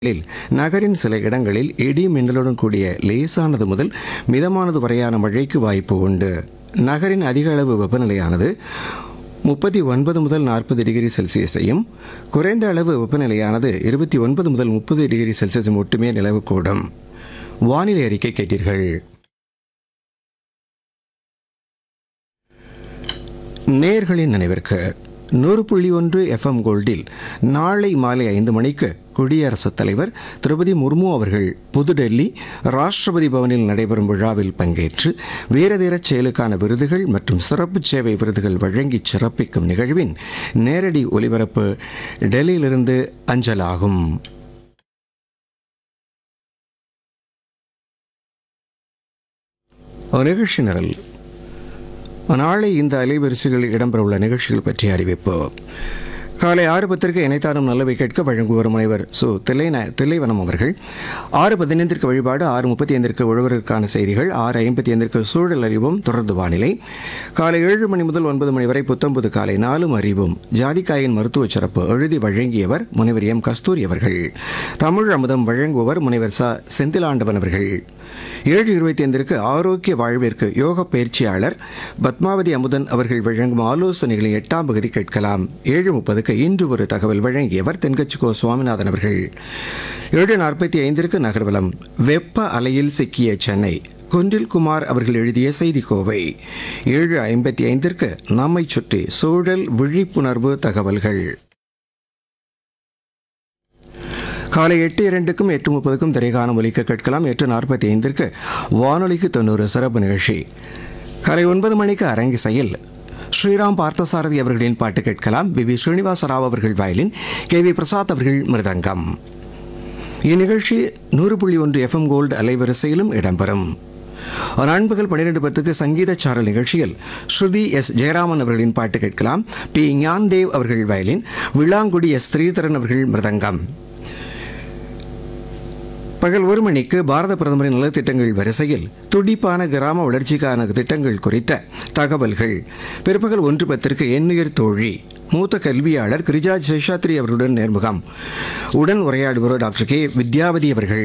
இல் நகரின் சில இடங்களில் இடி மின்னலுடன் கூடிய லேசானது முதல் மிதமானது வரையான மழைக்கு வாய்ப்பு உண்டு நகரின் அதிக அளவு வெப்பநிலையானது முப்பத்தி ஒன்பது முதல் நாற்பது டிகிரி செல்சியஸையும் குறைந்த அளவு வெப்பநிலையானது இருபத்தி ஒன்பது முதல் முப்பது டிகிரி செல்சியஸ் மட்டுமே நிலவக்கூடும் வானிலை அறிக்கை கேட்டீர்கள் நேர்களின் நினைவிற்கு நூறு புள்ளி ஒன்று எஃப்எம் கோல்டில் நாளை மாலை ஐந்து மணிக்கு குடியரசுத் தலைவர் திரௌபதி முர்மு அவர்கள் புதுடெல்லி ராஷ்டிரபதி பவனில் நடைபெறும் விழாவில் பங்கேற்று வீரதீரச் செயலுக்கான விருதுகள் மற்றும் சிறப்பு சேவை விருதுகள் வழங்கி சிறப்பிக்கும் நிகழ்வின் நேரடி ஒலிபரப்பு டெல்லியிலிருந்து அஞ்சலாகும் நிகழ்ச்சி நிரல் நாளை இந்த அலைவரிசைகளில் இடம்பெறவுள்ள நிகழ்ச்சிகள் பற்றிய அறிவிப்பு காலை ஆறு பத்திற்கு இணைத்தாரும் நல்லவை கேட்க வழங்குவோர் முனைவர் சு தில்லைன தில்லைவனம் அவர்கள் ஆறு பதினைந்திற்கு வழிபாடு ஆறு முப்பத்தி ஐந்திற்கு உழவருக்கான செய்திகள் ஆறு ஐம்பத்தி ஐந்திற்கு சூழல் அறிவும் தொடர்ந்து வானிலை காலை ஏழு மணி முதல் ஒன்பது மணி வரை புத்தம்புது காலை நாலும் அறிவும் ஜாதிக்காயின் மருத்துவ சிறப்பு எழுதி வழங்கியவர் முனைவர் எம் கஸ்தூரி அவர்கள் தமிழ் அமுதம் வழங்குபவர் முனைவர் ச செந்திலாண்டவன் அவர்கள் ஏழு இருபத்தி ஐந்திற்கு ஆரோக்கிய வாழ்விற்கு யோக பயிற்சியாளர் பத்மாவதி அமுதன் அவர்கள் வழங்கும் ஆலோசனைகளின் எட்டாம் பகுதி கேட்கலாம் ஏழு முப்பதுக்கு இன்று ஒரு தகவல் வழங்கியவர் தென்கட்சி கோ சுவாமிநாதன் அவர்கள் ஏழு நாற்பத்தி ஐந்திற்கு நகர்வலம் வெப்ப அலையில் சிக்கிய சென்னை குன்றில் குமார் அவர்கள் எழுதிய செய்தி கோவை ஏழு ஐம்பத்தி ஐந்திற்கு நம்மை சுற்றி சூழல் விழிப்புணர்வு தகவல்கள் காலை எட்டு இரண்டுக்கும் எட்டு முப்பதுக்கும் திரைகாணம் ஒலிக்க கேட்கலாம் எட்டு நாற்பத்தி ஐந்திற்கு வானொலிக்கு தொண்ணூறு சிறப்பு நிகழ்ச்சி காலை ஒன்பது மணிக்கு அரங்கிசையில் ஸ்ரீராம் பார்த்தசாரதி அவர்களின் பாட்டு கேட்கலாம் வி வி ஸ்ரீனிவாச ராவ் அவர்கள் வயலின் கே வி பிரசாத் அவர்கள் மிருதங்கம் இந்நிகழ்ச்சி நூறு புள்ளி ஒன்று எஃப்எம் கோல்டு அலைவரிசையிலும் இடம்பெறும் நண்பகல் பன்னிரெண்டு பத்துக்கு சங்கீத சாரல் நிகழ்ச்சியில் ஸ்ருதி எஸ் ஜெயராமன் அவர்களின் பாட்டு கேட்கலாம் பி ஞான்தேவ் அவர்கள் வயலின் விளாங்குடி எஸ் ஸ்ரீதரன் அவர்கள் மிருதங்கம் பகல் ஒரு மணிக்கு பாரத பிரதமரின் நலத்திட்டங்கள் வரிசையில் துடிப்பான கிராம வளர்ச்சிக்கான திட்டங்கள் குறித்த தகவல்கள் பிற்பகல் ஒன்று பத்திற்கு எண்ணுயிர் தோழி மூத்த கல்வியாளர் கிரிஜா சேஷாத்ரி அவர்களுடன் நேர்முகம் உடன் உரையாடுபவர் டாக்டர் கே வித்யாவதி அவர்கள்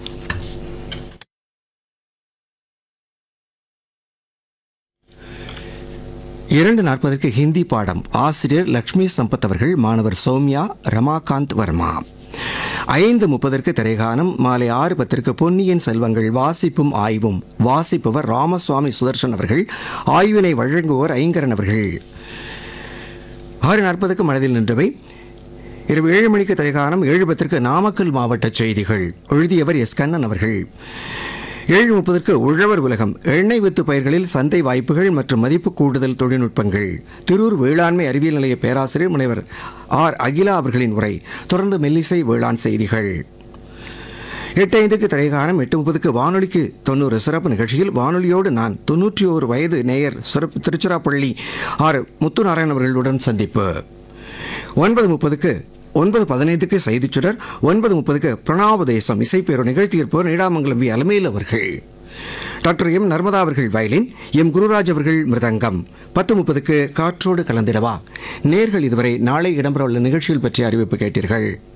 இரண்டு நாற்பதற்கு ஹிந்தி பாடம் ஆசிரியர் லக்ஷ்மி சம்பத் அவர்கள் மாணவர் சௌமியா ரமாகாந்த் வர்மா ஐந்து முப்பதற்கு திரைகானம் மாலை ஆறு பத்திற்கு பொன்னியின் செல்வங்கள் வாசிப்பும் ஆய்வும் வாசிப்பவர் ராமசுவாமி சுதர்சன் அவர்கள் ஆய்வினை வழங்குவோர் ஐங்கரன் அவர்கள் ஆறு நாற்பதுக்கு மனதில் நின்றவை இரவு ஏழு மணிக்கு திரைகானம் ஏழு பத்திற்கு நாமக்கல் மாவட்ட செய்திகள் எழுதியவர் எஸ் கண்ணன் அவர்கள் ஏழு முப்பதற்கு உழவர் உலகம் எண்ணெய் வித்து பயிர்களில் சந்தை வாய்ப்புகள் மற்றும் மதிப்பு கூடுதல் தொழில்நுட்பங்கள் திருூர் வேளாண்மை அறிவியல் நிலைய பேராசிரியர் முனைவர் ஆர் அகிலா அவர்களின் உரை தொடர்ந்து மெல்லிசை வேளாண் செய்திகள் எட்டு ஐந்துக்கு திரைகாரம் எட்டு முப்பதுக்கு வானொலிக்கு தொண்ணூறு சிறப்பு நிகழ்ச்சியில் வானொலியோடு நான் தொன்னூற்றி ஓரு வயது நேயர் சிறப்பு திருச்சிராப்பள்ளி ஆர் முத்துநாராயணன் அவர்களுடன் சந்திப்பு ஒன்பது முப்பதுக்கு ஒன்பது பதினைந்துக்கு செய்திச்சுடர் ஒன்பது முப்பதுக்கு பிரணாபதேசம் இசைப்பேரோ நிகழ்த்தியிருப்போர் நீடாமங்கலம் வி அலமேல் அவர்கள் டாக்டர் எம் நர்மதா அவர்கள் வயலின் எம் குருராஜ் அவர்கள் மிருதங்கம் பத்து முப்பதுக்கு காற்றோடு கலந்திடவா நேர்கள் இதுவரை நாளை இடம்பெறவுள்ள நிகழ்ச்சிகள் பற்றிய அறிவிப்பு கேட்டீர்கள்